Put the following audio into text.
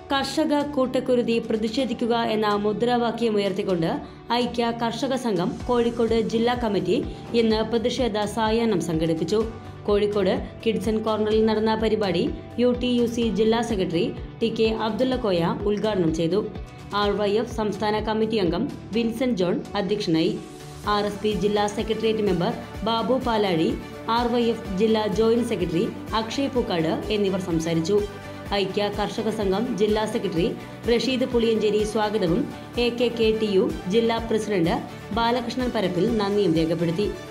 കർഷക കൂട്ടക്കുരുതി പ്രതിഷേധിക്കുക എന്ന മുദ്രാവാക്യം ഉയർത്തിക്കൊണ്ട് ഐക്യ കർഷക സംഘം കോഴിക്കോട് ജില്ലാ കമ്മിറ്റി ഇന്ന് പ്രതിഷേധ സായാഹ്നം സംഘടിപ്പിച്ചു കോഴിക്കോട് കിഡ്സൺ കോർണറിൽ നടന്ന പരിപാടി യു ടി യു സി ജില്ലാ സെക്രട്ടറി ടി കെ അബ്ദുള്ളക്കോയ ഉദ്ഘാടനം ചെയ്തു ആർ വൈ എഫ് സംസ്ഥാന കമ്മിറ്റി അംഗം വിൻസെന്റ് ജോൺ അധ്യക്ഷനായി ആർ എസ് പി ജില്ലാ secretariat member Babu Palazhi R Y F ജില്ലാ ജോയിന്റ് സെക്രട്ടറി അക്ഷയ് പൂക്കാട് എന്നിവർ സംസാരിച്ചു ഐക്യ കർഷക സംഘം ജില്ലാ സെക്രട്ടറി റഷീദ് പുളിയഞ്ചേരി സ്വാഗതവും A K K T U ജില്ലാ പ്രസിഡന്റ് ബാലകൃഷ്ണൻ പരപ്പിൽ നന്ദിയും രേഖപ്പെടുത്തി